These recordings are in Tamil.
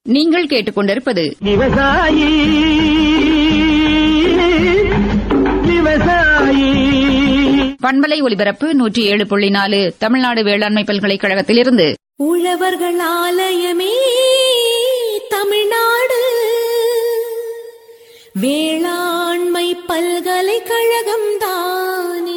நீங்கள் கேட்டுக்கொண்டிருப்பது விவசாயி விவசாயி பண்பலை ஒலிபரப்பு நூற்றி ஏழு புள்ளி நாலு தமிழ்நாடு வேளாண்மை பல்கலைக்கழகத்திலிருந்து உழவர்கள் ஆலயமே தமிழ்நாடு வேளாண்மை பல்கலைக்கழகம் தானே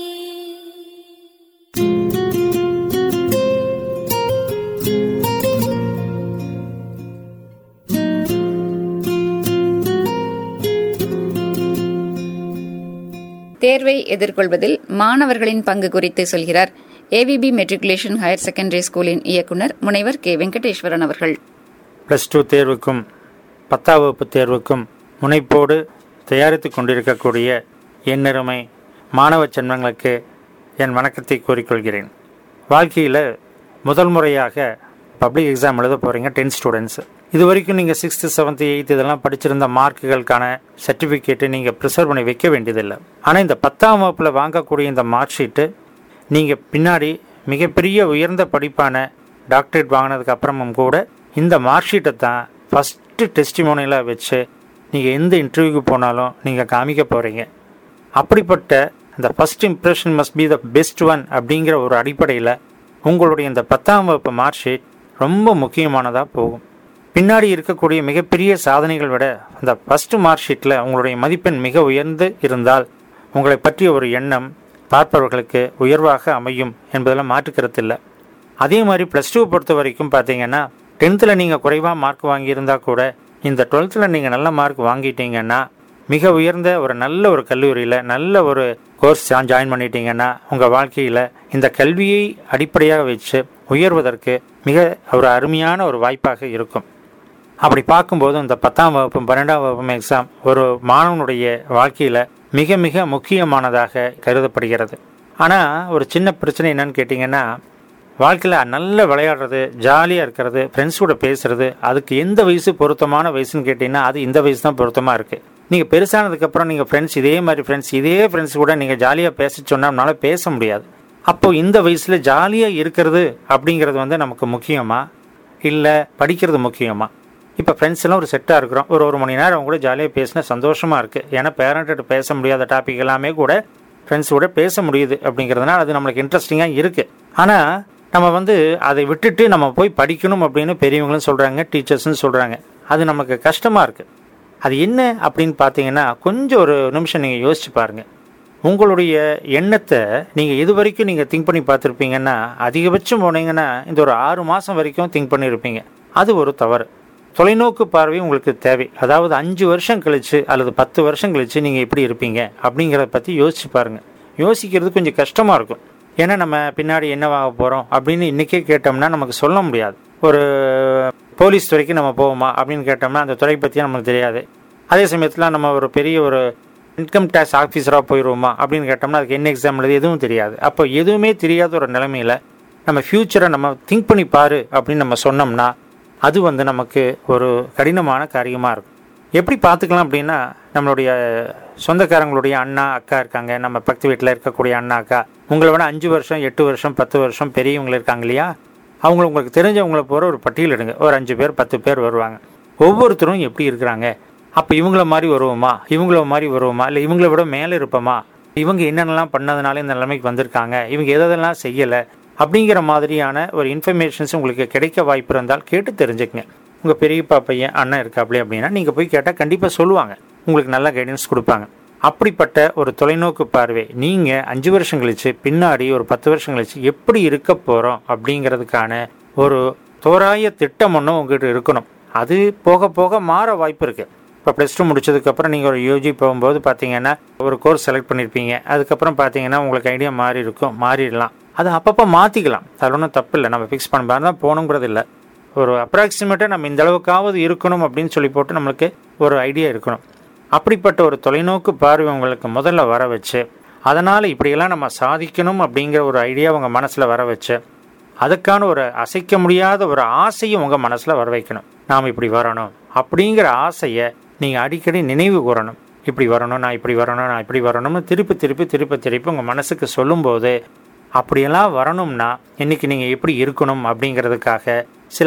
தேர்வை எதிர்கொள்வதில் மாணவர்களின் பங்கு குறித்து சொல்கிறார் ஏவிபி மெட்ரிகுலேஷன் ஹையர் செகண்டரி ஸ்கூலின் இயக்குனர் முனைவர் கே வெங்கடேஸ்வரன் அவர்கள் ப்ளஸ் டூ தேர்வுக்கும் பத்தாம் வகுப்பு தேர்வுக்கும் முனைப்போடு தயாரித்து கொண்டிருக்கக்கூடிய என்னருமை மாணவ சென்மங்களுக்கு என் வணக்கத்தை கூறிக்கொள்கிறேன் வாழ்க்கையில் முதல் முறையாக பப்ளிக் எக்ஸாம் எழுத போகிறீங்க டென்த் ஸ்டூடெண்ட்ஸ் இது வரைக்கும் நீங்கள் சிக்ஸ்த்து செவன்த்து எயித்து இதெல்லாம் படிச்சிருந்த மார்க்குகளுக்கான சர்டிஃபிகேட்டு நீங்கள் ப்ரிசர்வ் பண்ணி வைக்க வேண்டியதில்லை ஆனால் இந்த பத்தாம் வகுப்பில் வாங்கக்கூடிய இந்த மார்க் ஷீட்டு நீங்கள் பின்னாடி மிகப்பெரிய உயர்ந்த படிப்பான டாக்டரேட் வாங்கினதுக்கு அப்புறமும் கூட இந்த மார்க் ஷீட்டை தான் ஃபஸ்ட்டு டெஸ்டிமோனியலாக வச்சு நீங்கள் எந்த இன்டர்வியூக்கு போனாலும் நீங்கள் காமிக்க போகிறீங்க அப்படிப்பட்ட இந்த first impression must be the best one அப்படிங்கிற ஒரு அடிப்படையில் உங்களுடைய இந்த பத்தாம் வகுப்பு மார்க் ஷீட் ரொம்ப முக்கியமானதாக போகும் பின்னாடி இருக்கக்கூடிய மிகப்பெரிய சாதனைகள் விட அந்த ஃபஸ்ட்டு மார்க் ஷீட்டில் உங்களுடைய மதிப்பெண் மிக உயர்ந்து இருந்தால் உங்களை பற்றிய ஒரு எண்ணம் பார்ப்பவர்களுக்கு உயர்வாக அமையும் என்பதில் மாற்றுக்கிறது இல்லை அதே மாதிரி ப்ளஸ் டூ பொறுத்த வரைக்கும் பார்த்தீங்கன்னா டென்த்தில் நீங்கள் குறைவாக மார்க் வாங்கியிருந்தா கூட இந்த டுவெல்த்தில் நீங்கள் நல்ல மார்க் வாங்கிட்டீங்கன்னா மிக உயர்ந்த ஒரு நல்ல ஒரு கல்லூரியில் நல்ல ஒரு கோர்ஸ் ஜாயின் பண்ணிட்டீங்கன்னா உங்கள் வாழ்க்கையில் இந்த கல்வியை அடிப்படையாக வச்சு உயர்வதற்கு மிக ஒரு அருமையான ஒரு வாய்ப்பாக இருக்கும் அப்படி பார்க்கும்போது இந்த பத்தாம் வகுப்பும் பன்னெண்டாம் வகுப்பும் எக்ஸாம் ஒரு மாணவனுடைய வாழ்க்கையில் மிக மிக முக்கியமானதாக கருதப்படுகிறது ஆனால் ஒரு சின்ன பிரச்சனை என்னன்னு கேட்டிங்கன்னா வாழ்க்கையில் நல்லா விளையாடுறது ஜாலியாக இருக்கிறது ஃப்ரெண்ட்ஸ் கூட பேசுறது அதுக்கு எந்த வயசு பொருத்தமான வயசுன்னு கேட்டிங்கன்னா அது இந்த வயசு தான் பொருத்தமாக இருக்குது நீங்கள் பெருசானதுக்கப்புறம் நீங்கள் ஃப்ரெண்ட்ஸ் இதே மாதிரி ஃப்ரெண்ட்ஸ் இதே ஃப்ரெண்ட்ஸ் கூட நீங்கள் ஜாலியாக பேச சொன்னோம்னால பேச முடியாது அப்போ இந்த வயசில் ஜாலியாக இருக்கிறது அப்படிங்கிறது வந்து நமக்கு முக்கியமா இல்லை படிக்கிறது முக்கியமா இப்போ ஃப்ரெண்ட்ஸ் எல்லாம் ஒரு செட்டாக இருக்கிறோம் ஒரு ஒரு மணி நேரம் அவங்க கூட ஜாலியாக பேசினா சந்தோஷமாக இருக்குது ஏன்னா பேரண்ட்டு பேச முடியாத டாபிக் எல்லாமே கூட ஃப்ரெண்ட்ஸ் கூட பேச முடியுது அப்படிங்கிறதுனால அது நம்மளுக்கு இன்ட்ரெஸ்டிங்காக இருக்குது ஆனால் நம்ம வந்து அதை விட்டுட்டு நம்ம போய் படிக்கணும் அப்படின்னு பெரியவங்களும் சொல்கிறாங்க டீச்சர்ஸும் சொல்கிறாங்க அது நமக்கு கஷ்டமாக இருக்குது அது என்ன அப்படின்னு பார்த்தீங்கன்னா கொஞ்சம் ஒரு நிமிஷம் நீங்கள் யோசிச்சு பாருங்கள் உங்களுடைய எண்ணத்தை நீங்கள் இது வரைக்கும் நீங்கள் திங்க் பண்ணி பார்த்துருப்பீங்கன்னா அதிகபட்சம் போனீங்கன்னா இந்த ஒரு ஆறு மாதம் வரைக்கும் திங்க் பண்ணியிருப்பீங்க அது ஒரு தவறு தொலைநோக்கு பார்வை உங்களுக்கு தேவை அதாவது அஞ்சு வருஷம் கழிச்சு அல்லது பத்து வருஷம் கழிச்சு நீங்கள் எப்படி இருப்பீங்க அப்படிங்கிறத பற்றி யோசிச்சு பாருங்கள் யோசிக்கிறது கொஞ்சம் கஷ்டமாக இருக்கும் ஏன்னா நம்ம பின்னாடி என்னவாக போகிறோம் அப்படின்னு இன்றைக்கே கேட்டோம்னா நமக்கு சொல்ல முடியாது ஒரு போலீஸ் துறைக்கு நம்ம போவோமா அப்படின்னு கேட்டோம்னா அந்த துறை பற்றி நமக்கு தெரியாது அதே சமயத்தில் நம்ம ஒரு பெரிய ஒரு இன்கம் டேக்ஸ் ஆஃபீஸராக போயிடுவோமா அப்படின்னு கேட்டோம்னா அதுக்கு என்ன எக்ஸாம் எழுது எதுவும் தெரியாது அப்போ எதுவுமே தெரியாத ஒரு நிலைமையில் நம்ம ஃப்யூச்சரை நம்ம திங்க் பண்ணி பாரு அப்படின்னு நம்ம சொன்னோம்னா அது வந்து நமக்கு ஒரு கடினமான காரியமாக இருக்கும் எப்படி பார்த்துக்கலாம் அப்படின்னா நம்மளுடைய சொந்தக்காரங்களுடைய அண்ணா அக்கா இருக்காங்க நம்ம பக்கத்து வீட்டில் இருக்கக்கூடிய அண்ணா அக்கா உங்களை விட அஞ்சு வருஷம் எட்டு வருஷம் பத்து வருஷம் பெரியவங்க இருக்காங்க இல்லையா அவங்க உங்களுக்கு தெரிஞ்சவங்கள போகிற ஒரு பட்டியல் எடுங்க ஒரு அஞ்சு பேர் பத்து பேர் வருவாங்க ஒவ்வொருத்தரும் எப்படி இருக்கிறாங்க அப்போ இவங்கள மாதிரி வருவோமா இவங்கள மாதிரி வருவோமா இல்லை இவங்கள விட மேலே இருப்போமா இவங்க என்னென்னலாம் பண்ணதுனால இந்த நிலைமைக்கு வந்திருக்காங்க இவங்க எதெல்லாம் செய்யலை அப்படிங்கிற மாதிரியான ஒரு இன்ஃபர்மேஷன்ஸ் உங்களுக்கு கிடைக்க வாய்ப்பு இருந்தால் கேட்டு தெரிஞ்சுக்கங்க உங்கள் பெரியப்பா பையன் அண்ணன் இருக்காப்லே அப்படின்னா நீங்கள் போய் கேட்டால் கண்டிப்பாக சொல்லுவாங்க உங்களுக்கு நல்ல கைடன்ஸ் கொடுப்பாங்க அப்படிப்பட்ட ஒரு தொலைநோக்கு பார்வை நீங்கள் அஞ்சு வருஷம் கழிச்சு பின்னாடி ஒரு பத்து வருஷம் கழிச்சு எப்படி இருக்க போகிறோம் அப்படிங்கிறதுக்கான ஒரு தோராய திட்டம் ஒன்றும் உங்ககிட்ட இருக்கணும் அது போக போக மாற வாய்ப்பு இருக்குது இப்போ ப்ளஸ் டூ முடிச்சதுக்கப்புறம் நீங்கள் ஒரு யூஜி போகும்போது பார்த்தீங்கன்னா ஒரு கோர்ஸ் செலக்ட் பண்ணியிருப்பீங்க அதுக்கப்புறம் பார்த்தீங்கன்னா உங்களுக்கு ஐடியா மாறி இருக்கும் மாறிடலாம் அது அப்பப்போ மாற்றிக்கலாம் அது ஒன்றும் தப்பு இல்லை நம்ம ஃபிக்ஸ் பண்ண மாதிரி தான் போகணுங்கிறது இல்லை ஒரு அப்ராக்சிமேட்டாக நம்ம இந்த அளவுக்காவது இருக்கணும் அப்படின்னு சொல்லி போட்டு நம்மளுக்கு ஒரு ஐடியா இருக்கணும் அப்படிப்பட்ட ஒரு தொலைநோக்கு பார்வை உங்களுக்கு முதல்ல வர வச்சு அதனால் இப்படியெல்லாம் நம்ம சாதிக்கணும் அப்படிங்கிற ஒரு ஐடியா உங்கள் மனசில் வர வச்சு அதுக்கான ஒரு அசைக்க முடியாத ஒரு ஆசையும் உங்கள் மனசில் வர வைக்கணும் நாம் இப்படி வரணும் அப்படிங்கிற ஆசையை நீங்கள் அடிக்கடி நினைவு கூறணும் இப்படி வரணும் நான் இப்படி வரணும் நான் இப்படி வரணும்னு திருப்பி திருப்பி திருப்பி திருப்பி உங்கள் மனசுக்கு சொல்லும்போது அப்படியெல்லாம் வரணும்னா இன்னைக்கு நீங்கள் எப்படி இருக்கணும் அப்படிங்கிறதுக்காக சில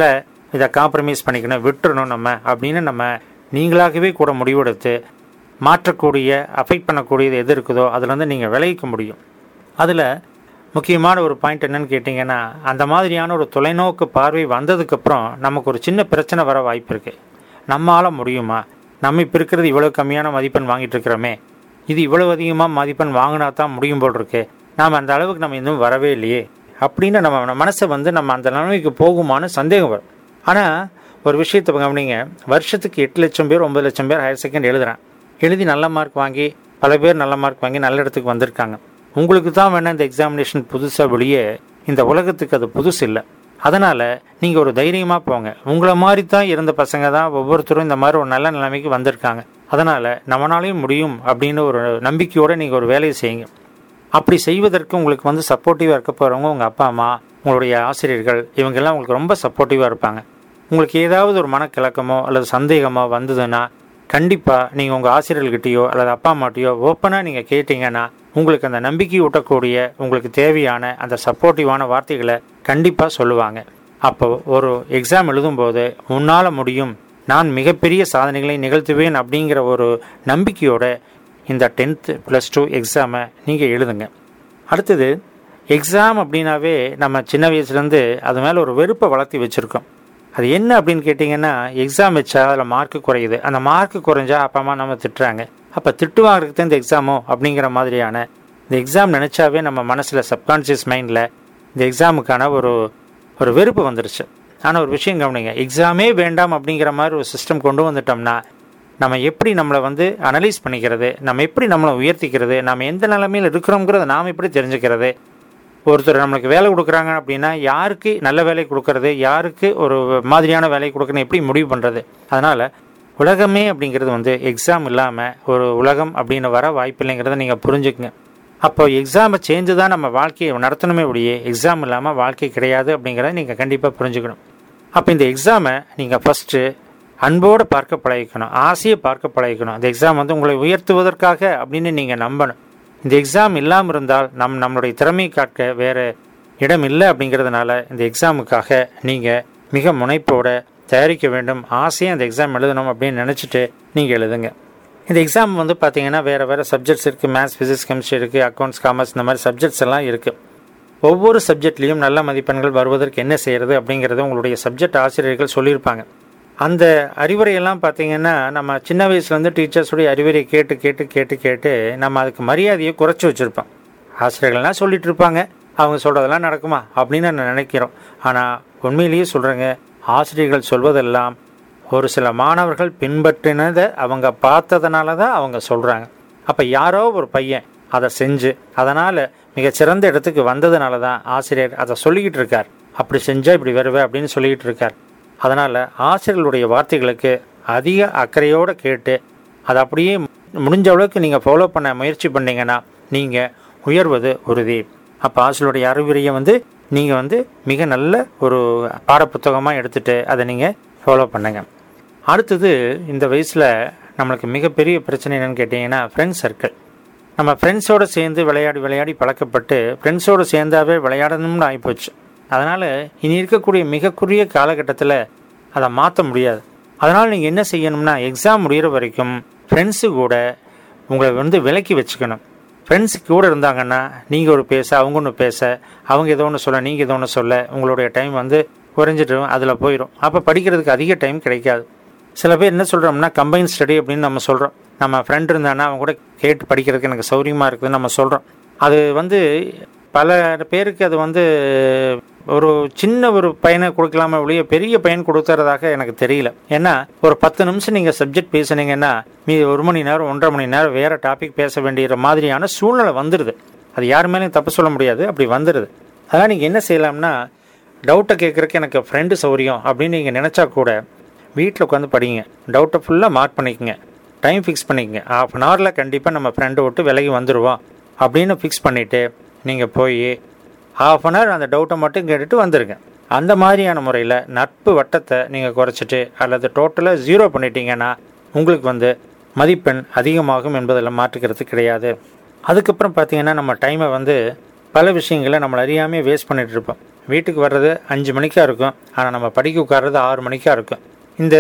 இதை காம்ப்ரமைஸ் பண்ணிக்கணும் விட்டுறணும் நம்ம அப்படின்னு நம்ம நீங்களாகவே கூட முடிவெடுத்து மாற்றக்கூடிய அஃபெக்ட் பண்ணக்கூடியது எது இருக்குதோ அதுலேருந்து நீங்கள் விளைவிக்க முடியும் அதில் முக்கியமான ஒரு பாயிண்ட் என்னன்னு கேட்டிங்கன்னா அந்த மாதிரியான ஒரு தொலைநோக்கு பார்வை வந்ததுக்கப்புறம் நமக்கு ஒரு சின்ன பிரச்சனை வர வாய்ப்பு இருக்குது நம்மளால் முடியுமா நம்ம இப்போ இருக்கிறது இவ்வளோ கம்மியான மதிப்பெண் வாங்கிட்டு இருக்கிறோமே இது இவ்வளோ அதிகமாக மதிப்பெண் வாங்கினா தான் முடியும் போல் இருக்கு நாம் அந்த அளவுக்கு நம்ம இன்னும் வரவே இல்லையே அப்படின்னு நம்ம நம்ம மனசை வந்து நம்ம அந்த நிலைமைக்கு போகுமான்னு சந்தேகம் வரும் ஆனால் ஒரு விஷயத்தை கவனிங்க வருஷத்துக்கு எட்டு லட்சம் பேர் ஒன்பது லட்சம் பேர் ஹையர் செகண்ட் எழுதுறான் எழுதி நல்ல மார்க் வாங்கி பல பேர் நல்ல மார்க் வாங்கி நல்ல இடத்துக்கு வந்திருக்காங்க உங்களுக்கு தான் வேணால் இந்த எக்ஸாமினேஷன் புதுசாக வெளியே இந்த உலகத்துக்கு அது புதுசு இல்லை அதனால் நீங்கள் ஒரு தைரியமாக போங்க உங்களை மாதிரி தான் இருந்த பசங்க தான் ஒவ்வொருத்தரும் இந்த மாதிரி ஒரு நல்ல நிலைமைக்கு வந்திருக்காங்க அதனால் நம்மளாலையும் முடியும் அப்படின்னு ஒரு நம்பிக்கையோடு நீங்கள் ஒரு வேலையை செய்யுங்க அப்படி செய்வதற்கு உங்களுக்கு வந்து சப்போர்ட்டிவாக இருக்க போகிறவங்க உங்கள் அப்பா அம்மா உங்களுடைய ஆசிரியர்கள் இவங்கெல்லாம் உங்களுக்கு ரொம்ப சப்போர்ட்டிவாக இருப்பாங்க உங்களுக்கு ஏதாவது ஒரு மனக்கிழக்கமோ அல்லது சந்தேகமோ வந்ததுன்னா கண்டிப்பாக நீங்கள் உங்கள் ஆசிரியர்கள்கிட்டயோ அல்லது அப்பா அம்மாட்டையோ ஓப்பனாக நீங்கள் கேட்டீங்கன்னா உங்களுக்கு அந்த நம்பிக்கை ஊட்டக்கூடிய உங்களுக்கு தேவையான அந்த சப்போர்ட்டிவான வார்த்தைகளை கண்டிப்பாக சொல்லுவாங்க அப்போ ஒரு எக்ஸாம் எழுதும்போது உன்னால் முடியும் நான் மிகப்பெரிய சாதனைகளை நிகழ்த்துவேன் அப்படிங்கிற ஒரு நம்பிக்கையோட இந்த டென்த்து ப்ளஸ் டூ எக்ஸாமை நீங்கள் எழுதுங்க அடுத்தது எக்ஸாம் அப்படின்னாவே நம்ம சின்ன வயசுலேருந்து அது மேலே ஒரு வெறுப்பை வளர்த்தி வச்சுருக்கோம் அது என்ன அப்படின்னு கேட்டிங்கன்னா எக்ஸாம் வச்சா அதில் மார்க்கு குறையுது அந்த மார்க்கு குறைஞ்சா அப்பா அம்மா நம்ம திட்டுறாங்க அப்போ திட்டு வாங்குறதுக்கு தான் இந்த எக்ஸாமோ அப்படிங்கிற மாதிரியான இந்த எக்ஸாம் நினச்சாவே நம்ம மனசில் சப்கான்ஷியஸ் மைண்டில் இந்த எக்ஸாமுக்கான ஒரு ஒரு வெறுப்பு வந்துருச்சு ஆனால் ஒரு விஷயம் கவனிங்க எக்ஸாமே வேண்டாம் அப்படிங்கிற மாதிரி ஒரு சிஸ்டம் கொண்டு வந்துட்டோம்னா நம்ம எப்படி நம்மளை வந்து அனலைஸ் பண்ணிக்கிறது நம்ம எப்படி நம்மளை உயர்த்திக்கிறது நம்ம எந்த நிலைமையில் இருக்கிறோங்கிறத நாம் எப்படி தெரிஞ்சுக்கிறது ஒருத்தர் நம்மளுக்கு வேலை கொடுக்குறாங்க அப்படின்னா யாருக்கு நல்ல வேலை கொடுக்கறது யாருக்கு ஒரு மாதிரியான வேலை கொடுக்கணும் எப்படி முடிவு பண்ணுறது அதனால் உலகமே அப்படிங்கிறது வந்து எக்ஸாம் இல்லாமல் ஒரு உலகம் அப்படின்னு வர வாய்ப்பில்லைங்கிறத நீங்கள் புரிஞ்சுக்குங்க அப்போ எக்ஸாமை சேர்ந்து தான் நம்ம வாழ்க்கையை நடத்தணுமே ஒழிய எக்ஸாம் இல்லாமல் வாழ்க்கை கிடையாது அப்படிங்கிறத நீங்கள் கண்டிப்பாக புரிஞ்சுக்கணும் அப்போ இந்த எக்ஸாமை நீங்கள் ஃபஸ்ட்டு அன்போடு பார்க்க பழகிக்கணும் ஆசையை பார்க்க பழகிக்கணும் இந்த எக்ஸாம் வந்து உங்களை உயர்த்துவதற்காக அப்படின்னு நீங்கள் நம்பணும் இந்த எக்ஸாம் இல்லாமல் இருந்தால் நம் நம்மளுடைய திறமையை காட்ட வேறு இடம் இல்லை அப்படிங்கிறதுனால இந்த எக்ஸாமுக்காக நீங்கள் மிக முனைப்போட தயாரிக்க வேண்டும் ஆசையாக அந்த எக்ஸாம் எழுதணும் அப்படின்னு நினச்சிட்டு நீங்கள் எழுதுங்க இந்த எக்ஸாம் வந்து பார்த்தீங்கன்னா வேறு வேறு சப்ஜெக்ட்ஸ் இருக்குது மேத்ஸ் ஃபிசிக்ஸ் கெமிஸ்ட்ரி இருக்குது அக்கௌண்ட்ஸ் காமர்ஸ் இந்த மாதிரி சப்ஜெக்ட்ஸ் எல்லாம் இருக்குது ஒவ்வொரு சப்ஜெக்ட்லேயும் நல்ல மதிப்பெண்கள் வருவதற்கு என்ன செய்கிறது அப்படிங்கிறத உங்களுடைய சப்ஜெக்ட் ஆசிரியர்கள் சொல்லியிருப்பாங்க அந்த அறிவுரையெல்லாம் பார்த்தீங்கன்னா நம்ம சின்ன வயசுலேருந்து டீச்சர்ஸுடைய அறிவுரை கேட்டு கேட்டு கேட்டு கேட்டு நம்ம அதுக்கு மரியாதையை குறைச்சி வச்சுருப்போம் ஆசிரியர்கள்லாம் சொல்லிட்டு இருப்பாங்க அவங்க சொல்கிறதெல்லாம் நடக்குமா அப்படின்னு நான் நினைக்கிறோம் ஆனால் உண்மையிலேயே சொல்கிறேங்க ஆசிரியர்கள் சொல்வதெல்லாம் ஒரு சில மாணவர்கள் பின்பற்றினதை அவங்க பார்த்ததுனால தான் அவங்க சொல்கிறாங்க அப்போ யாரோ ஒரு பையன் அதை செஞ்சு அதனால் மிகச்சிறந்த இடத்துக்கு வந்ததுனால தான் ஆசிரியர் அதை சொல்லிக்கிட்டு இருக்கார் அப்படி செஞ்சால் இப்படி வருவே அப்படின்னு சொல்லிக்கிட்டு இருக்கார் அதனால் ஆசிரியர்களுடைய வார்த்தைகளுக்கு அதிக அக்கறையோடு கேட்டு அதை அப்படியே முடிஞ்ச அளவுக்கு நீங்கள் ஃபாலோ பண்ண முயற்சி பண்ணீங்கன்னா நீங்கள் உயர்வது உறுதி அப்போ ஆசிரியருடைய அறிவுரையை வந்து நீங்கள் வந்து மிக நல்ல ஒரு பாடப்புத்தகமாக எடுத்துகிட்டு அதை நீங்கள் ஃபாலோ பண்ணுங்கள் அடுத்தது இந்த வயசில் நம்மளுக்கு மிகப்பெரிய பிரச்சனை என்னென்னு கேட்டிங்கன்னா ஃப்ரெண்ட்ஸ் சர்க்கிள் நம்ம ஃப்ரெண்ட்ஸோடு சேர்ந்து விளையாடி விளையாடி பழக்கப்பட்டு ஃப்ரெண்ட்ஸோடு சேர்ந்தாவே விளையாடணும்னு ஆகிப்போச்சு அதனால் இனி இருக்கக்கூடிய மிக குறுகிய காலகட்டத்தில் அதை மாற்ற முடியாது அதனால் நீங்கள் என்ன செய்யணும்னா எக்ஸாம் முடிகிற வரைக்கும் ஃப்ரெண்ட்ஸு கூட உங்களை வந்து விலக்கி வச்சுக்கணும் ஃப்ரெண்ட்ஸ் கூட இருந்தாங்கன்னா நீங்கள் ஒரு பேச அவங்க ஒன்று பேச அவங்க ஏதோ ஒன்று சொல்ல நீங்கள் ஏதோ ஒன்று சொல்ல உங்களுடைய டைம் வந்து குறைஞ்சிட்டு அதில் போயிடும் அப்போ படிக்கிறதுக்கு அதிக டைம் கிடைக்காது சில பேர் என்ன சொல்கிறோம்னா கம்பைன் ஸ்டடி அப்படின்னு நம்ம சொல்கிறோம் நம்ம ஃப்ரெண்ட் இருந்தானா அவங்க கூட கேட்டு படிக்கிறதுக்கு எனக்கு சௌரியமாக இருக்குதுன்னு நம்ம சொல்கிறோம் அது வந்து பல பேருக்கு அது வந்து ஒரு சின்ன ஒரு பயனை கொடுக்கலாமே ஒழிய பெரிய பயன் கொடுக்கறதாக எனக்கு தெரியல ஏன்னா ஒரு பத்து நிமிஷம் நீங்கள் சப்ஜெக்ட் பேசுனீங்கன்னா மீதி ஒரு மணி நேரம் ஒன்றரை மணி நேரம் வேறு டாபிக் பேச வேண்டிய மாதிரியான சூழ்நிலை வந்துடுது அது யார் மேலேயும் தப்பு சொல்ல முடியாது அப்படி வந்துடுது அதனால் நீங்கள் என்ன செய்யலாம்னா டவுட்டை கேட்குறக்கு எனக்கு ஃப்ரெண்டு சௌரியம் அப்படின்னு நீங்கள் நினச்சா கூட வீட்டில் உட்காந்து படிங்க டவுட்டை ஃபுல்லாக மார்க் பண்ணிக்கங்க டைம் ஃபிக்ஸ் பண்ணிக்கங்க ஆஃப் அன் ஹவரில் கண்டிப்பாக நம்ம ஃப்ரெண்டை விட்டு விலகி வந்துடுவோம் அப்படின்னு ஃபிக்ஸ் பண்ணிவிட்டு நீங்கள் போய் ஹாஃப் அன் ஹவர் அந்த டவுட்டை மட்டும் கேட்டுட்டு வந்துடுங்க அந்த மாதிரியான முறையில் நட்பு வட்டத்தை நீங்கள் குறைச்சிட்டு அல்லது டோட்டலாக ஜீரோ பண்ணிட்டீங்கன்னா உங்களுக்கு வந்து மதிப்பெண் அதிகமாகும் என்பதில் மாற்றுக்கிறது கிடையாது அதுக்கப்புறம் பார்த்தீங்கன்னா நம்ம டைமை வந்து பல விஷயங்களை நம்மளை அறியாமல் வேஸ்ட் பண்ணிகிட்டு இருப்போம் வீட்டுக்கு வர்றது அஞ்சு மணிக்காக இருக்கும் ஆனால் நம்ம படிக்க உட்கார்றது ஆறு மணிக்காக இருக்கும் இந்த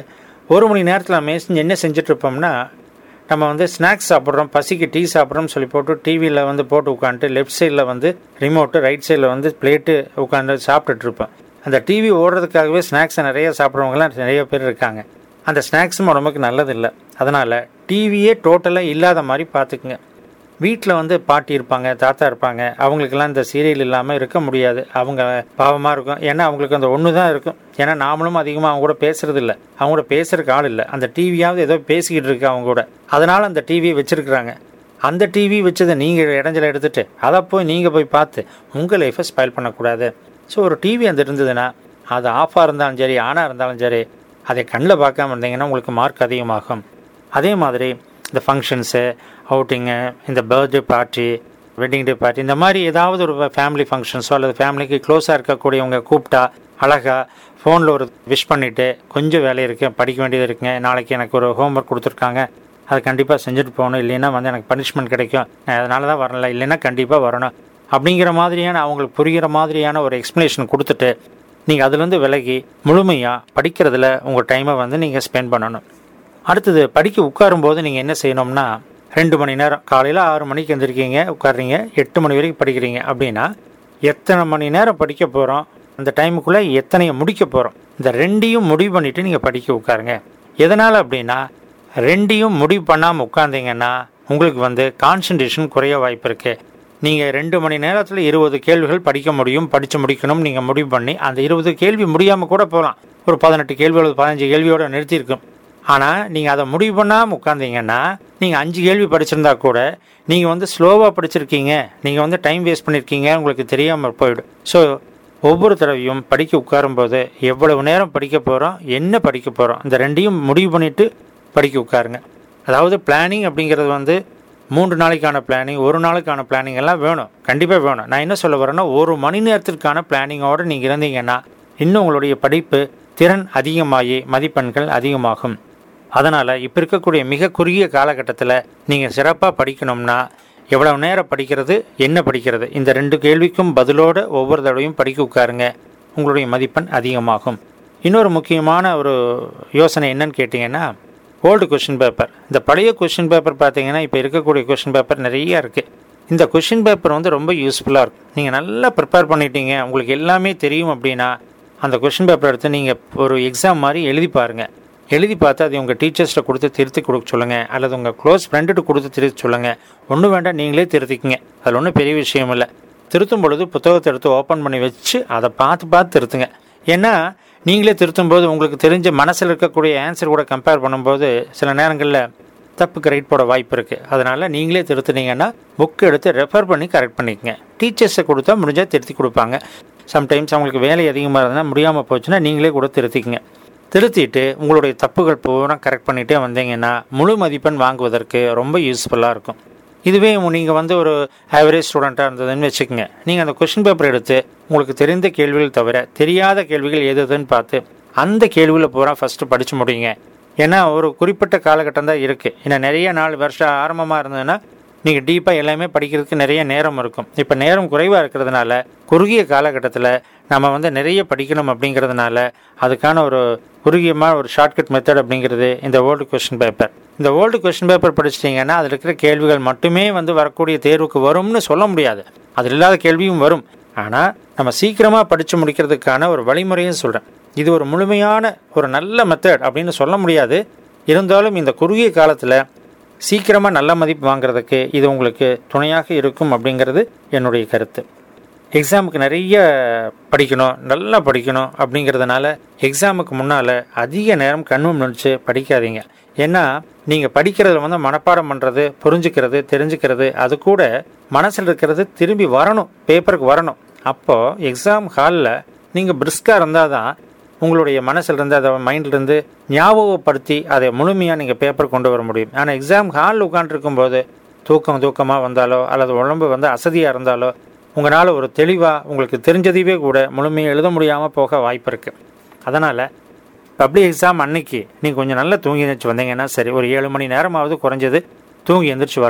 ஒரு மணி நேரத்தில் நம்ம செஞ்சு- என்ன செஞ்சுட்டு இருப்போம்னா நம்ம வந்து ஸ்நாக்ஸ் சாப்பிட்றோம் பசிக்கு டீ சாப்பிட்றோம்னு சொல்லி போட்டு டிவியில் வந்து போட்டு உட்காந்துட்டு லெஃப்ட் சைடில் வந்து ரிமோட்டு ரைட் சைடில் வந்து பிளேட்டு உட்காந்து சாப்பிட்டுட்டு இருப்போம் அந்த டிவி ஓடுறதுக்காகவே ஸ்நாக்ஸை நிறைய சாப்பிட்றவங்கலாம் நிறைய பேர் இருக்காங்க அந்த ஸ்நாக்ஸும் உடம்புக்கு நல்லதில்லை அதனால் டிவியே டோட்டலாக இல்லாத மாதிரி பார்த்துக்குங்க வீட்டில் வந்து பாட்டி இருப்பாங்க தாத்தா இருப்பாங்க அவங்களுக்கெல்லாம் இந்த சீரியல் இல்லாமல் இருக்க முடியாது அவங்க பாவமாக இருக்கும் ஏன்னா அவங்களுக்கு அந்த ஒன்று தான் இருக்கும் ஏன்னா நாமளும் அதிகமாக அவங்க கூட பேசுறது இல்லை அவங்க கூட பேசுறதுக்கு ஆள் இல்லை அந்த டிவியாவது ஏதோ பேசிக்கிட்டு இருக்கு அவங்க கூட அதனால அந்த டிவியை வச்சிருக்கிறாங்க அந்த டிவி வச்சதை நீங்கள் இடைஞ்சல எடுத்துட்டு அதை போய் நீங்கள் போய் பார்த்து உங்கள் லைஃப்பை ஸ்பைல் பண்ணக்கூடாது ஸோ ஒரு டிவி அந்த இருந்ததுன்னா அது ஆஃபாக இருந்தாலும் சரி ஆனாக இருந்தாலும் சரி அதை கண்ணில் பார்க்காம இருந்தீங்கன்னா உங்களுக்கு மார்க் அதிகமாகும் அதே மாதிரி இந்த ஃபங்க்ஷன்ஸு அவுட்டிங்கு இந்த birthday party wedding day party இந்த மாதிரி ஏதாவது ஒரு ஃபேமிலி ஃபங்க்ஷன்ஸோ அல்லது ஃபேமிலிக்கு க்ளோஸாக இருக்கக்கூடியவங்க கூப்பிட்டா அழகாக ஃபோனில் ஒரு விஷ் பண்ணிவிட்டு கொஞ்சம் வேலை இருக்குது படிக்க வேண்டியது இருக்குங்க நாளைக்கு எனக்கு ஒரு ஹோம்ஒர்க் கொடுத்துருக்காங்க அது கண்டிப்பாக செஞ்சுட்டு போகணும் இல்லைன்னா வந்து எனக்கு பனிஷ்மெண்ட் கிடைக்கும் நான் அதனால தான் வரல இல்லைன்னா கண்டிப்பாக வரணும் அப்படிங்கிற மாதிரியான அவங்களுக்கு புரிகிற மாதிரியான ஒரு எக்ஸ்ப்ளனேஷன் கொடுத்துட்டு நீங்கள் அதுலேருந்து விலகி முழுமையாக படிக்கிறதுல உங்கள் டைமை வந்து நீங்கள் ஸ்பெண்ட் பண்ணணும் அடுத்தது படிக்க உட்காரும்போது நீங்கள் என்ன செய்யணும்னா ரெண்டு மணி நேரம் காலையில் ஆறு மணிக்கு எந்திரிக்கீங்க உட்காருறீங்க எட்டு மணி வரைக்கும் படிக்கிறீங்க அப்படின்னா எத்தனை மணி நேரம் படிக்க போகிறோம் அந்த டைமுக்குள்ளே எத்தனையை முடிக்க போகிறோம் இந்த ரெண்டையும் முடிவு பண்ணிவிட்டு நீங்கள் படிக்க உட்காருங்க எதனால் அப்படின்னா ரெண்டையும் முடிவு பண்ணாமல் உட்காந்தீங்கன்னா உங்களுக்கு வந்து கான்சன்ட்ரேஷன் குறைய வாய்ப்பு இருக்குது நீங்கள் ரெண்டு மணி நேரத்தில் இருபது கேள்விகள் படிக்க முடியும் படித்து முடிக்கணும் நீங்கள் முடிவு பண்ணி அந்த இருபது கேள்வி முடியாமல் கூட போகலாம் ஒரு பதினெட்டு கேள்வி அல்லது பதினஞ்சு கேள்வியோட நிறுத்தியிருக்கும் ஆனால் நீங்கள் அதை முடிவு பண்ணாமல் உட்காந்தீங்கன்னா நீங்கள் அஞ்சு கேள்வி படிச்சிருந்தா கூட நீங்கள் வந்து ஸ்லோவாக படிச்சிருக்கீங்க நீங்கள் வந்து டைம் வேஸ்ட் பண்ணியிருக்கீங்க உங்களுக்கு தெரியாமல் போயிடும் ஸோ ஒவ்வொரு தடவையும் படிக்க உட்காரும்போது எவ்வளவு நேரம் படிக்க போகிறோம் என்ன படிக்க போகிறோம் இந்த ரெண்டையும் முடிவு பண்ணிவிட்டு படிக்க உட்காருங்க அதாவது பிளானிங் அப்படிங்கிறது வந்து மூன்று நாளைக்கான பிளானிங் ஒரு நாளுக்கான பிளானிங் எல்லாம் வேணும் கண்டிப்பாக வேணும் நான் என்ன சொல்ல வரேன்னா ஒரு மணி நேரத்திற்கான பிளானிங்கோடு நீங்கள் இருந்தீங்கன்னா இன்னும் உங்களுடைய படிப்பு திறன் அதிகமாகி மதிப்பெண்கள் அதிகமாகும் அதனால் இப்போ இருக்கக்கூடிய மிக குறுகிய காலகட்டத்தில் நீங்கள் சிறப்பாக படிக்கணும்னா எவ்வளவு நேரம் படிக்கிறது என்ன படிக்கிறது இந்த ரெண்டு கேள்விக்கும் பதிலோடு ஒவ்வொரு தடவையும் படிக்க உட்காருங்க உங்களுடைய மதிப்பெண் அதிகமாகும் இன்னொரு முக்கியமான ஒரு யோசனை என்னன்னு கேட்டிங்கன்னா ஓல்டு கொஷின் பேப்பர் இந்த பழைய கொஷின் பேப்பர் பார்த்தீங்கன்னா இப்போ இருக்கக்கூடிய கொஷின் பேப்பர் நிறைய இருக்குது இந்த கொஷின் பேப்பர் வந்து ரொம்ப யூஸ்ஃபுல்லாக இருக்கும் நீங்கள் நல்லா ப்ரிப்பேர் பண்ணிட்டீங்க உங்களுக்கு எல்லாமே தெரியும் அப்படின்னா அந்த கொஷின் பேப்பர் எடுத்து நீங்கள் ஒரு எக்ஸாம் மாதிரி எழுதி பாருங்கள் எழுதி பார்த்து அதை உங்கள் டீச்சர்ஸ்ட்டை கொடுத்து திருத்தி கொடுக்க சொல்லுங்கள் அல்லது உங்கள் க்ளோஸ் ஃப்ரெண்டுட்டு கொடுத்து திருத்தி சொல்லுங்கள் ஒன்றும் வேண்டாம் நீங்களே திருத்திக்கங்க அதில் ஒன்றும் பெரிய விஷயம் இல்லை திருத்தும் பொழுது புத்தகத்தை எடுத்து ஓப்பன் பண்ணி வச்சு அதை பார்த்து பார்த்து திருத்துங்க ஏன்னா நீங்களே திருத்தும் போது உங்களுக்கு தெரிஞ்ச மனசில் இருக்கக்கூடிய ஆன்சர் கூட கம்பேர் பண்ணும்போது சில நேரங்களில் தப்புக்கு ரைட் போட வாய்ப்பு இருக்குது அதனால் நீங்களே திருத்துனீங்கன்னா புக் எடுத்து ரெஃபர் பண்ணி கரெக்ட் பண்ணிக்கங்க டீச்சர்ஸை கொடுத்தா முடிஞ்சால் திருத்தி கொடுப்பாங்க சம்டைம்ஸ் அவங்களுக்கு வேலை அதிகமாக இருந்தால் முடியாமல் போச்சுன்னா நீங்களே கூட திருத்திக்கங்க திருத்திட்டு உங்களுடைய தப்புகள் பூரா கரெக்ட் பண்ணிகிட்டே வந்தீங்கன்னா முழு மதிப்பெண் வாங்குவதற்கு ரொம்ப யூஸ்ஃபுல்லாக இருக்கும் இதுவே நீங்கள் வந்து ஒரு ஆவரேஜ் ஸ்டூடெண்ட்டாக இருந்ததுன்னு வச்சுக்கோங்க நீங்கள் அந்த கொஷின் பேப்பர் எடுத்து உங்களுக்கு தெரிந்த கேள்விகள் தவிர தெரியாத கேள்விகள் எது எதுன்னு பார்த்து அந்த கேள்வியில் பூரா ஃபஸ்ட்டு படித்து முடியுங்க ஏன்னா ஒரு குறிப்பிட்ட காலகட்டம் தான் இருக்குது ஏன்னா நிறைய நாலு வருஷம் ஆரம்பமாக இருந்ததுன்னா நீங்கள் டீப்பாக எல்லாமே படிக்கிறதுக்கு நிறைய நேரம் இருக்கும் இப்போ நேரம் குறைவாக இருக்கிறதுனால குறுகிய காலகட்டத்தில் நம்ம வந்து நிறைய படிக்கணும் அப்படிங்கிறதுனால அதுக்கான ஒரு குறுகியமாக ஒரு ஷார்ட்கட் மெத்தட் அப்படிங்கிறது இந்த ஓல்டு கொஷின் பேப்பர் இந்த ஓல்டு கொஷின் பேப்பர் படிச்சிட்டிங்கன்னா அதில் இருக்கிற கேள்விகள் மட்டுமே வந்து வரக்கூடிய தேர்வுக்கு வரும்னு சொல்ல முடியாது அதில் இல்லாத கேள்வியும் வரும் ஆனால் நம்ம சீக்கிரமாக படித்து முடிக்கிறதுக்கான ஒரு வழிமுறையும் சொல்கிறேன் இது ஒரு முழுமையான ஒரு நல்ல மெத்தட் அப்படின்னு சொல்ல முடியாது இருந்தாலும் இந்த குறுகிய காலத்தில் சீக்கிரமாக நல்ல மதிப்பு வாங்குறதுக்கு இது உங்களுக்கு துணையாக இருக்கும் அப்படிங்கிறது என்னுடைய கருத்து எக்ஸாமுக்கு நிறைய படிக்கணும் நல்லா படிக்கணும் அப்படிங்கிறதுனால எக்ஸாமுக்கு முன்னால் அதிக நேரம் கண்ணு நினச்சி படிக்காதீங்க ஏன்னா நீங்கள் படிக்கிறதுல வந்து மனப்பாடம் பண்ணுறது புரிஞ்சுக்கிறது தெரிஞ்சுக்கிறது அது கூட மனசில் இருக்கிறது திரும்பி வரணும் பேப்பருக்கு வரணும் அப்போது எக்ஸாம் ஹாலில் நீங்கள் பிரிஸ்காக இருந்தால் தான் உங்களுடைய மனசிலிருந்து அதை மைண்ட்லேருந்து ஞாபகப்படுத்தி அதை முழுமையாக நீங்கள் பேப்பர் கொண்டு வர முடியும் ஆனால் எக்ஸாம் ஹாலில் உட்காந்துருக்கும்போது தூக்கம் தூக்கமாக வந்தாலோ அல்லது உடம்பு வந்து அசதியாக இருந்தாலோ உங்களால் ஒரு தெளிவாக உங்களுக்கு தெரிஞ்சதையே கூட முழுமையாக எழுத முடியாமல் போக வாய்ப்பு இருக்குது அதனால் பப்ளிக் எக்ஸாம் அன்னைக்கு நீங்கள் கொஞ்சம் நல்லா தூங்கி எழுந்திரிச்சு வந்தீங்கன்னா சரி ஒரு ஏழு மணி நேரமாவது குறைஞ்சது தூங்கி எந்திரிச்சு வரணும்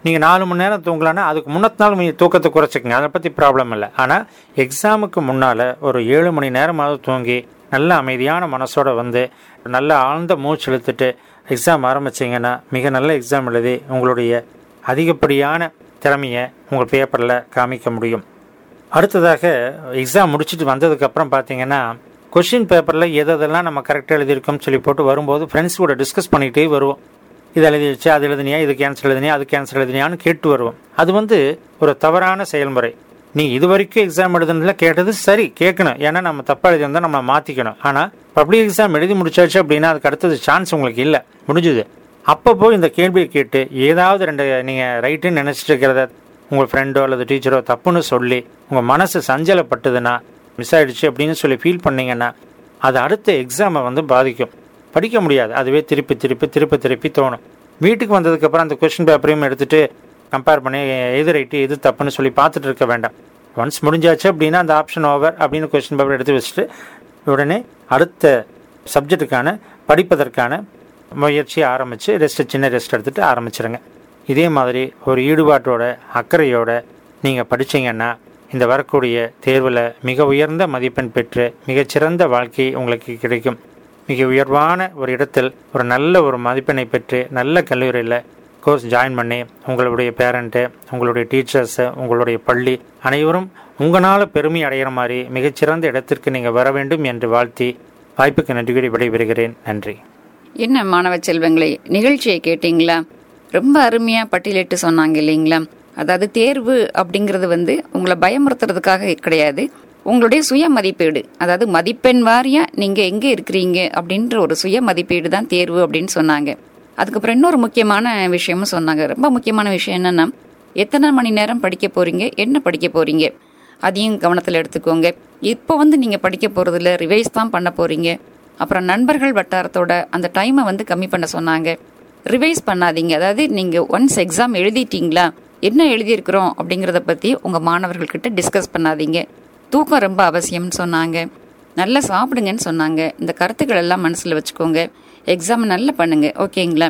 நீங்கள் நாலு மணி நேரம் தூங்கலான்னா அதுக்கு முன்னத்து நாள் நீங்கள் தூக்கத்தை குறைச்சிக்கங்க அதை பற்றி ப்ராப்ளம் இல்லை ஆனால் எக்ஸாமுக்கு முன்னால் ஒரு ஏழு மணி நேரமாவது தூங்கி நல்ல அமைதியான மனசோட வந்து நல்ல ஆழ்ந்த மூச்சு இழுத்துட்டு எக்ஸாம் ஆரம்பிச்சிங்கன்னா மிக நல்ல எக்ஸாம் எழுதி உங்களுடைய அதிகப்படியான திறமையை உங்கள் பேப்பரில் காமிக்க முடியும் அடுத்ததாக எக்ஸாம் முடிச்சுட்டு வந்ததுக்கப்புறம் பார்த்தீங்கன்னா கொஷின் பேப்பரில் எது எதெல்லாம் நம்ம கரெக்டாக எழுதியிருக்கோம்னு சொல்லி போட்டு வரும்போது ஃப்ரெண்ட்ஸ் கூட டிஸ்கஸ் பண்ணிகிட்டே வருவோம் இது எழுதிடுச்சு அது எழுதினியா இது கேன்சல் எழுதினியா அது கேன்சல் எழுதினியான்னு கேட்டு வருவோம் அது வந்து ஒரு தவறான செயல்முறை நீ இது வரைக்கும் எக்ஸாம் எழுதுனதுல கேட்டது சரி கேட்கணும் ஏன்னா நம்ம தப்பாக எழுதியிருந்தால் நம்ம மாற்றிக்கணும் ஆனால் பப்ளிக் எக்ஸாம் எழுதி முடிச்சாச்சு அப்படின்னா அதுக்கு அடுத்தது சான்ஸ் உங்களுக்கு இல்லை முடிஞ்சுது அப்பப்போ இந்த கேள்வியை கேட்டு ஏதாவது ரெண்டு நீங்கள் ரைட்டுன்னு நினச்சிட்டு இருக்கிறத உங்கள் ஃப்ரெண்டோ அல்லது டீச்சரோ தப்புன்னு சொல்லி உங்கள் மனசு சஞ்சலப்பட்டதுன்னா மிஸ் ஆயிடுச்சு அப்படின்னு சொல்லி ஃபீல் பண்ணீங்கன்னா அது அடுத்த எக்ஸாமை வந்து பாதிக்கும் படிக்க முடியாது அதுவே திருப்பி திருப்பி திருப்பி திருப்பி தோணும் வீட்டுக்கு வந்ததுக்கப்புறம் அந்த கொஷின் பேப்பரையும் எடுத்துட்டு கம்பேர் பண்ணி எது ரைட்டு எது தப்புன்னு சொல்லி பார்த்துட்டு இருக்க வேண்டாம் ஒன்ஸ் முடிஞ்சாச்சு அப்படின்னா அந்த ஆப்ஷன் ஓவர் அப்படின்னு கொஷின் பேப்பர் எடுத்து வச்சுட்டு உடனே அடுத்த சப்ஜெக்ட்டுக்கான படிப்பதற்கான முயற்சியை ஆரம்பித்து ரெஸ்ட்டு சின்ன ரெஸ்ட் எடுத்துகிட்டு ஆரம்பிச்சிருங்க இதே மாதிரி ஒரு ஈடுபாட்டோட அக்கறையோட நீங்கள் படிச்சீங்கன்னா இந்த வரக்கூடிய தேர்வில் மிக உயர்ந்த மதிப்பெண் பெற்று மிகச்சிறந்த வாழ்க்கை உங்களுக்கு கிடைக்கும் மிக உயர்வான ஒரு இடத்தில் ஒரு நல்ல ஒரு மதிப்பெண்ணை பெற்று நல்ல கல்லூரியில் கோர்ஸ் ஜாயின் பண்ணி உங்களுடைய பேரண்ட்டு உங்களுடைய டீச்சர்ஸு உங்களுடைய பள்ளி அனைவரும் உங்களால் பெருமை அடைகிற மாதிரி மிகச்சிறந்த இடத்திற்கு நீங்கள் வர வேண்டும் என்று வாழ்த்தி வாய்ப்புக்கு நன்றி கூறி விடைபெறுகிறேன் நன்றி என்ன மாணவ செல்வங்களே நிகழ்ச்சியை கேட்டீங்களா ரொம்ப அருமையா பட்டியலிட்டு சொன்னாங்க இல்லைங்களா அதாவது தேர்வு அப்படிங்கிறது வந்து உங்களை பயமுறுத்துறதுக்காக கிடையாது உங்களுடைய சுய மதிப்பீடு அதாவது மதிப்பெண் வாரியா நீங்க எங்க இருக்கிறீங்க அப்படின்ற ஒரு சுய மதிப்பீடு தான் தேர்வு அப்படின்னு சொன்னாங்க அதுக்கப்புறம் இன்னொரு முக்கியமான விஷயமும் சொன்னாங்க ரொம்ப முக்கியமான விஷயம் என்னன்னா எத்தனை மணி நேரம் படிக்க போறீங்க என்ன படிக்க போறீங்க அதையும் கவனத்தில் எடுத்துக்கோங்க இப்போ வந்து நீங்கள் படிக்க போகிறதுல ரிவைஸ் தான் பண்ண போறீங்க அப்புறம் நண்பர்கள் வட்டாரத்தோட அந்த டைமை வந்து கம்மி பண்ண சொன்னாங்க ரிவைஸ் பண்ணாதீங்க அதாவது நீங்கள் ஒன்ஸ் எக்ஸாம் எழுதிட்டீங்களா என்ன எழுதியிருக்கிறோம் அப்படிங்கிறத பற்றி உங்கள் மாணவர்கள்கிட்ட டிஸ்கஸ் பண்ணாதீங்க தூக்கம் ரொம்ப அவசியம்னு சொன்னாங்க நல்லா சாப்பிடுங்கன்னு சொன்னாங்க இந்த கருத்துக்கள் எல்லாம் மனசில் வச்சுக்கோங்க எக்ஸாம் நல்லா பண்ணுங்க ஓகேங்களா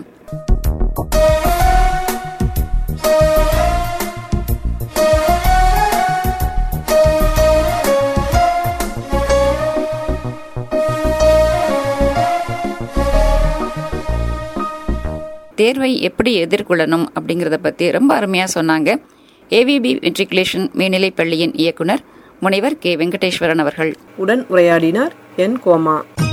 தேர்வை எப்படி எதிர்கொள்ளணும் அப்படிங்கிறத பற்றி ரொம்ப அருமையாக சொன்னாங்க ஏவிபி மெட்ரிகுலேஷன் மேல்நிலைப் பள்ளியின் இயக்குனர் முனைவர் கே வெங்கடேஸ்வரன் அவர்கள் உடன் உரையாடினார் என் கோமா